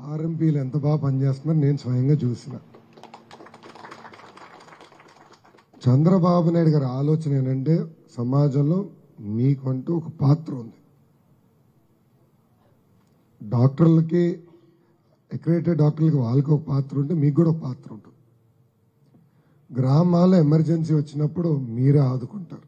ఆర్ఎంపీలు ఎంత బాగా పనిచేస్తున్నారు నేను స్వయంగా చూసిన చంద్రబాబు నాయుడు గారి ఆలోచన ఏంటంటే సమాజంలో మీకంటూ ఒక పాత్ర ఉంది డాక్టర్లకి ఎక్రేటెడ్ డాక్టర్లకి వాళ్ళకి ఒక పాత్ర ఉంటే మీకు కూడా ఒక పాత్ర ఉంటుంది గ్రామాల్లో ఎమర్జెన్సీ వచ్చినప్పుడు మీరే ఆదుకుంటారు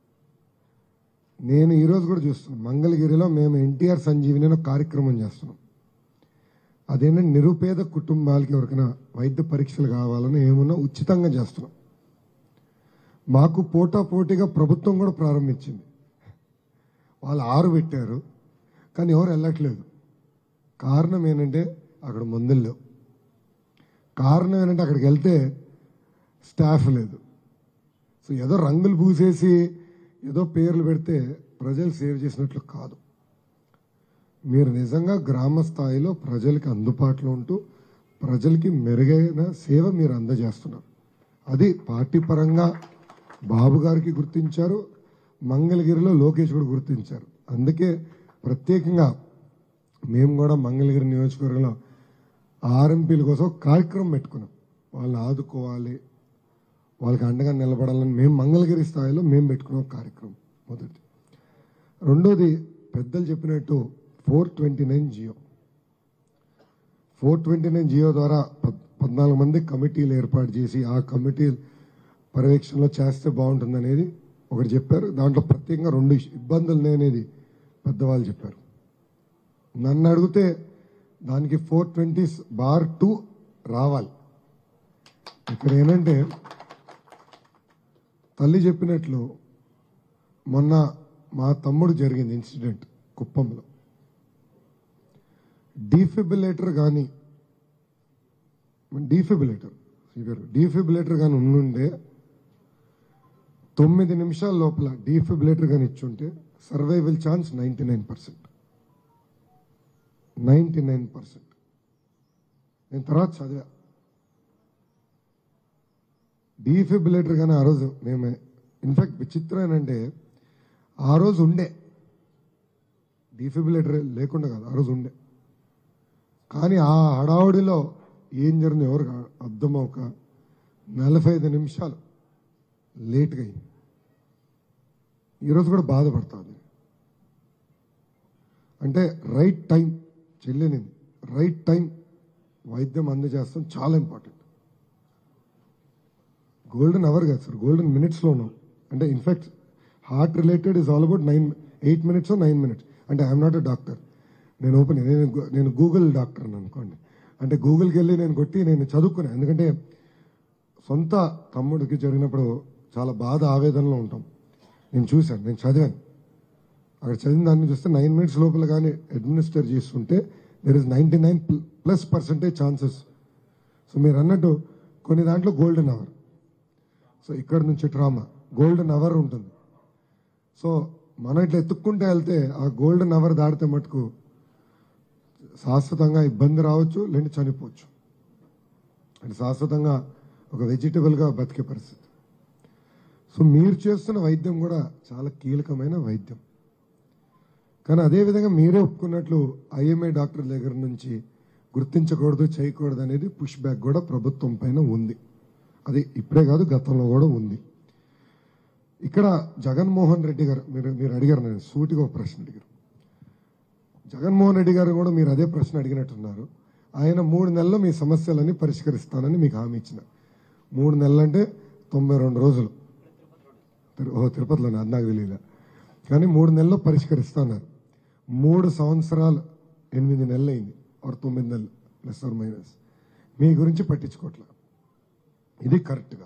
నేను ఈరోజు కూడా చూస్తున్నాను మంగళగిరిలో మేము ఎన్టీఆర్ సంజీవిని అని ఒక కార్యక్రమం చేస్తున్నాం అదేంటంటే నిరుపేద కుటుంబాలకి ఎవరికైనా వైద్య పరీక్షలు కావాలని ఏమున్నా ఉచితంగా చేస్తున్నాం మాకు పోటా పోటీగా ప్రభుత్వం కూడా ప్రారంభించింది వాళ్ళు ఆరు పెట్టారు కానీ ఎవరు వెళ్ళట్లేదు కారణం ఏంటంటే అక్కడ మందులు లేవు కారణం ఏంటంటే అక్కడికి వెళ్తే స్టాఫ్ లేదు సో ఏదో రంగులు పూసేసి ఏదో పేర్లు పెడితే ప్రజలు సేవ్ చేసినట్లు కాదు మీరు నిజంగా గ్రామ స్థాయిలో ప్రజలకి అందుబాటులో ఉంటూ ప్రజలకి మెరుగైన సేవ మీరు అందజేస్తున్నారు అది పార్టీ పరంగా బాబు గారికి గుర్తించారు మంగళగిరిలో లోకేష్ కూడా గుర్తించారు అందుకే ప్రత్యేకంగా మేము కూడా మంగళగిరి నియోజకవర్గంలో ఆర్ఎంపీల కోసం ఒక కార్యక్రమం పెట్టుకున్నాం వాళ్ళని ఆదుకోవాలి వాళ్ళకి అండగా నిలబడాలని మేము మంగళగిరి స్థాయిలో మేము పెట్టుకున్న ఒక కార్యక్రమం మొదటి రెండోది పెద్దలు చెప్పినట్టు four twenty nine Jio four twenty nine Jio ద్వారా పద్- పద్నాలుగు మంది కమిటీలు ఏర్పాటు చేసి ఆ కమిటీ పర్యవేక్షణలో చేస్తే బాగుంటుంది అనేది ఒకటి చెప్పారు దాంట్లో ప్రత్యేకంగా రెండు ఇబ్బందులు అనేది పెద్దవాళ్ళు చెప్పారు నన్ను అడిగితే దానికి ఫోర్ ట్వంటీ బార్ టూ రావాలి ఇక్కడ ఏంటంటే తల్లి చెప్పినట్లు మొన్న మా తమ్ముడు జరిగింది ఇన్సిడెంట్ కుప్పంలో డీఫిబిలేటర్ కానీ డీఫిబిలేటర్ గారు డీఫిబిలేటర్ కానీ ఉండుండే తొమ్మిది నిమిషాల లోపల డీఫిబిలేటర్ కానీ ఇచ్చుంటే survival chance ninety nine percent ninety nine percent నేను తర్వాత చదివా డీఫిబిలేటర్ కానీ ఆ రోజు మేము ఇన్ఫాక్ట్ విచిత్రం ఏంటంటే ఆ రోజు ఉండే డీఫిబిలేటర్ లేకుండా కాదు ఆ రోజు ఉండే కానీ ఆ హడావుడిలో ఏం జరిగింది ఎవరు అర్థమవుక నలభై ఐదు నిమిషాలు లేట్గా అయింది ఈరోజు కూడా బాధపడుతుంది అంటే రైట్ టైం చెల్లినింది రైట్ టైం వైద్యం అందజేస్తాం చాలా ఇంపార్టెంట్ గోల్డెన్ అవర్ కాదు సార్ గోల్డెన్ మినిట్స్లో ఉన్నాం అంటే in fact heart related is all about nine eight minutes nine minutes అంటే ఐఎమ్ నాట్ ఎ డాక్టర్ నేను ఓపెన్ నేను గు- నేను గూగుల్ డాక్టర్ అని అనుకోండి అంటే గూగుల్కి వెళ్ళి నేను కొట్టి నేను చదువుకున్నాను ఎందుకంటే సొంత తమ్ముడికి జరిగినప్పుడు చాలా బాధ ఆవేదనలో ఉంటాం నేను చూశాను నేను చదివాను అక్కడ చదివిన దాన్ని చూస్తే నైన్ మినిట్స్ లోపల కానీ అడ్మినిస్టర్ చేస్తుంటే there is ninety nine plus percentage chances so మీరు అన్నట్టు కొన్ని దాంట్లో గోల్డెన్ అవర్ సో ఇక్కడ నుంచి ట్రామా గోల్డెన్ అవర్ ఉంటుంది సో మనం ఇట్లా ఎత్తుక్కుంటే వెళ్తే ఆ గోల్డెన్ అవర్ దాటితే మటుకు శాశ్వతంగా ఇబ్బంది రావచ్చు లేదంటే చనిపోవచ్చు అంటే శాశ్వతంగా ఒక వెజిటబుల్గా బతికే పరిస్థితి సో మీరు చేస్తున్న వైద్యం కూడా చాలా కీలకమైన వైద్యం కానీ అదేవిధంగా మీరే ఒప్పుకున్నట్లు ఐఎంఏ డాక్టర్ దగ్గర నుంచి గుర్తించకూడదు చేయకూడదు అనేది పుష్ బ్యాక్ కూడా ప్రభుత్వం పైన ఉంది అది ఇప్పుడే కాదు గతంలో కూడా ఉంది ఇక్కడ జగన్మోహన్ రెడ్డి గారు మీరు మీరు అడిగారు నేను సూటిగా ఒక ప్రశ్న అడిగారు జగన్మోహన్ రెడ్డి గారు కూడా మీరు అదే ప్రశ్న అడిగినట్టున్నారు ఆయన మూడు నెలల్లో మీ సమస్యలన్నీ పరిష్కరిస్తానని మీకు హామీ ఇచ్చిన మూడు నెలలు అంటే తొంభై రెండు రోజులు తిరు- ఓ తిరుపతిలోనే అది నాకు తెలియదు కానీ మూడు నెలల్లో పరిష్కరిస్తున్నారు మూడు సంవత్సరాలు ఎనిమిది నెలలు అయింది ఆర్ తొమ్మిది నెలలు ప్లస్ ఆర్ మైనస్ మీ గురించి పట్టించుకోవట్లే ఇది కరెక్ట్గా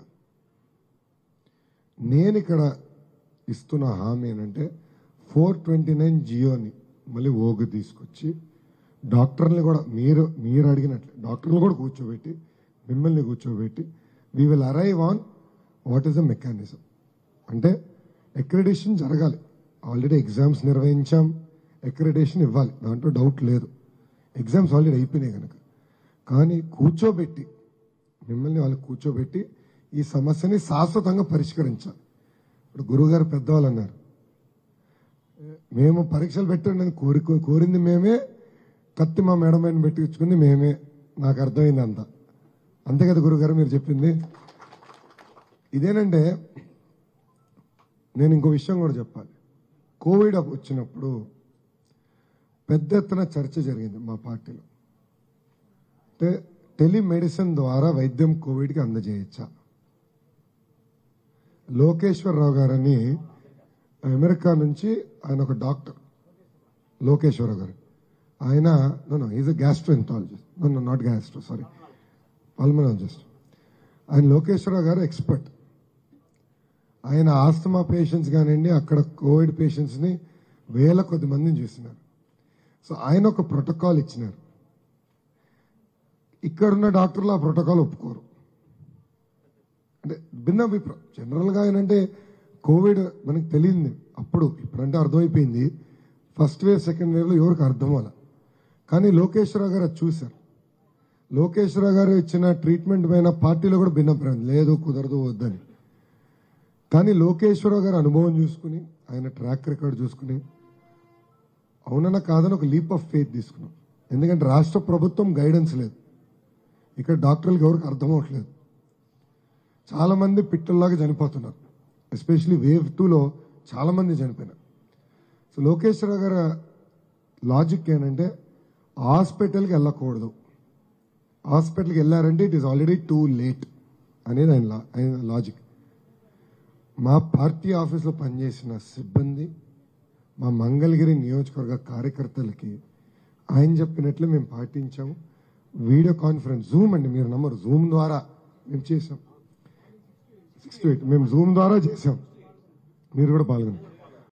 నేను ఇక్కడ ఇస్తున్న హామీ ఏంటంటే ఫోర్ ట్వంటీ నైన్ జియోని మళ్ళీ ఓగు తీసుకొచ్చి డాక్టర్ని కూడా మీరు మీరు అడిగినట్లు డాక్టర్ని కూడా కూర్చోబెట్టి మిమ్మల్ని కూర్చోబెట్టి we will arrive on what is the mechanism అంటే అక్రిడేషన్ జరగాలి ఆల్రెడీ ఎగ్జామ్స్ నిర్వహించాం అక్రిడేషన్ ఇవ్వాలి దాంట్లో డౌట్ లేదు ఎగ్జామ్స్ ఆల్రెడీ అయిపోయినాయి కనుక కానీ కూర్చోబెట్టి మిమ్మల్ని వాళ్ళు కూర్చోబెట్టి ఈ సమస్యని శాశ్వతంగా పరిష్కరించాలి ఇప్పుడు గురువుగారు పెద్దవాళ్ళు అన్నారు మేము పరీక్షలు పెట్టండి అని కోరి కోరింది మేమే కత్తి మా మేడం పైన పెట్టించుకుంది మేమే నాకు అర్థమైంది అంత అంతే కదా గురుగారు మీరు చెప్పింది ఇదేనంటే నేను ఇంకో విషయం కూడా చెప్పాలి కోవిడ్ వచ్చినప్పుడు పెద్ద ఎత్తున చర్చ జరిగింది మా పార్టీలో అంటే టెలిమెడిసిన్ ద్వారా వైద్యం కోవిడ్కి అందజేయచ్చా లోకేశ్వరరావు గారని అమెరికా నుంచి ఆయన ఒక డాక్టర్ లోకేశ్వరరావు గారు ఆయన no is a gastroenterologist no no not gastro sorry pulmonologist ఆయన లోకేశ్వరరావు గారు ఎక్స్పర్ట్ ఆయన ఆస్తమా పేషెంట్స్ కానివ్వండి అక్కడ కోవిడ్ పేషెంట్స్ని వేల కొద్ది మందిని చూస్తున్నారు సో ఆయన ఒక ప్రోటోకాల్ ఇచ్చినారు ఇక్కడున్న డాక్టర్లు ఆ ప్రోటోకాల్ ఒప్పుకోరు అంటే భిన్న అభిప్రాయం జనరల్గా ఏంటంటే కోవిడ్ మనకు తెలియంది అప్పుడు ఇప్పుడంటే అర్థమైపోయింది ఫస్ట్ వేవ్ సెకండ్ వేవ్లో ఎవరికి అర్థం అవ్వాలి కానీ లోకేశ్వరరావు గారు అది చూశారు లోకేశ్వరరావు గారు ఇచ్చిన ట్రీట్మెంట్ పైన పార్టీలో కూడా భిన్నప్రాయం లేదు కుదరదు వద్దని కానీ లోకేశ్వరరావు గారి అనుభవం చూసుకుని ఆయన ట్రాక్ రికార్డ్ చూసుకుని అవునన్నా కాదని ఒక లీప్ ఆఫ్ ఫెయిత్ తీసుకున్నాం ఎందుకంటే రాష్ట్ర ప్రభుత్వం గైడెన్స్ లేదు ఇక్కడ డాక్టర్లకు ఎవరికి అర్థం అవ్వట్లేదు చాలా మంది పిట్టల్లాగా చనిపోతున్నారు ఎస్పెషలీ వేవ్ టూలో చాలా మంది చనిపోయినారు సో లోకేశ్వరరావు గారి లాజిక్ ఏంటంటే హాస్పిటల్కి వెళ్ళకూడదు హాస్పిటల్కి వెళ్ళారంటే it is already too late అనేది ఆయన లా- ఆయన లాజిక్ మా పార్టీ ఆఫీస్లో పనిచేసిన సిబ్బంది మా మంగళగిరి నియోజకవర్గ కార్యకర్తలకి ఆయన చెప్పినట్లు మేము పాటించాము వీడియో కాన్ఫరెన్స్ జూమ్ అండి మీరు నమ్మరు జూమ్ ద్వారా మేము చేసాం సిక్స్ టు ఎయిట్ మేము జూమ్ ద్వారా చేసాం మీరు కూడా పాల్గొన్నారు